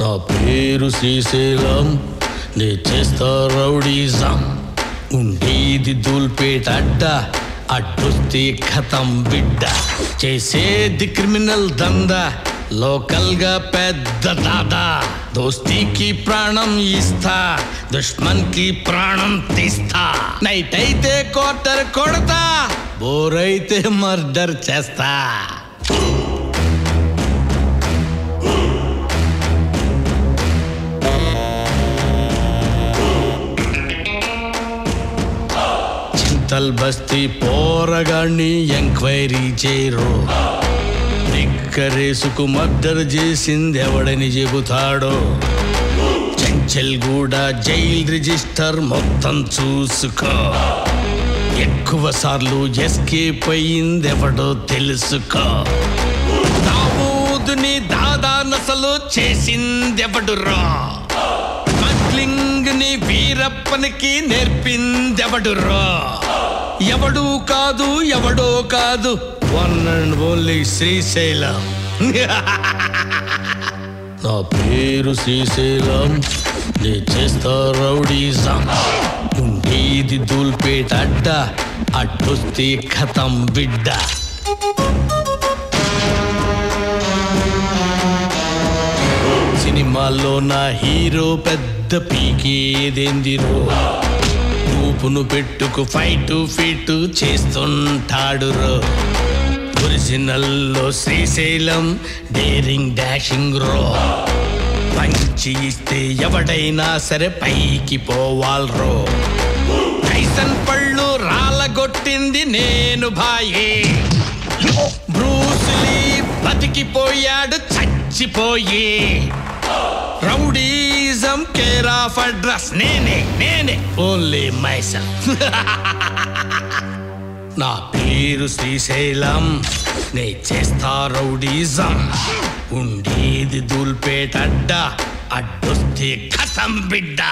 నా పేరు శ్రీశైలం నే చేస్తా రౌడీజం ఉండేది దూల్పేట అడ్డ అడ్డొస్తే ఖతం బిడ్డ చేసేది క్రిమినల్ దందా లోకల్ గా పెద్ద దాదా దోస్తీకి ప్రాణం ఇస్తా దుష్మన్ కి ప్రాణం తీస్తా నైట్ అయితే క్వార్టర్ కొడతా బోర్ అయితే మర్డర్ చేస్తా చింతల్ బస్తీ పోరగాన్ని ఎంక్వైరీ చేయరు నిక్కరేసుకు మర్డర్ చేసింది ఎవడని చెబుతాడో చెంచల్ కూడా జైల్ రిజిస్టర్ మొత్తం చూసుకో ఎక్కువ సార్లు ఎస్కేప్ అయ్యింది ఎవడో తెలుసుకో దావూదుని దాదా నసలు చేసిందెవడు రా స్మగ్లింగ్ ని వీరప్పనికి నేర్పిందెవడు రా ఎవడు కాదు ఎవడో కాదు వన్ అండ్ ఓన్లీ శ్రీశైలం నా పేరు శ్రీశైలం నే చేస్తా రౌడీజం ఉండేది దూల్పేట అడ్డ అడ్డొస్తే ఖతం బిడ్డ సినిమాల్లో నా హీరో పెద్ద పీకేదేందిరో ఊపును పెట్టుకు ఫైట్ ఫిట్ చేస్తుంటాడు రో ఒరిజినల్లో శ్రీశైలం డేరింగ్ డాషింగ్ రో పంచి ఇస్తే ఎవడైనా సరే పైకి పోవాల్రో టైసన్ పళ్ళు రాలగొట్టింది నేను భాయే బ్రూస్లీ బతికిపోయాడు చచ్చిపోయి రౌడీజం కేర్ ఆఫ్ అడ్రస్ నేనే నేనే ఓన్లీ మైసెల్ నా పేరు శ్రీశైలం నే చేస్తా రౌడీజం ఉండేది దూల్పేట అడ్డ అడ్డొస్తే ఖతం బిడ్డ